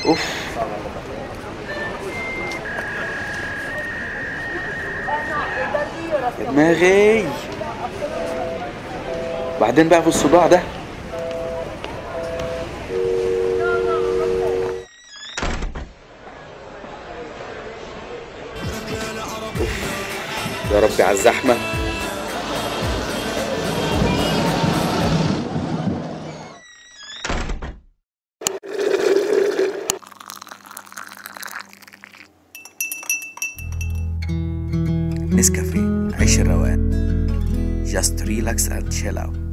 اوف يا دماغي بعدين بقى في الصداع ده أوف. يا ربي على الزحمه نسكافيه عيش الروقان Just relax and chill out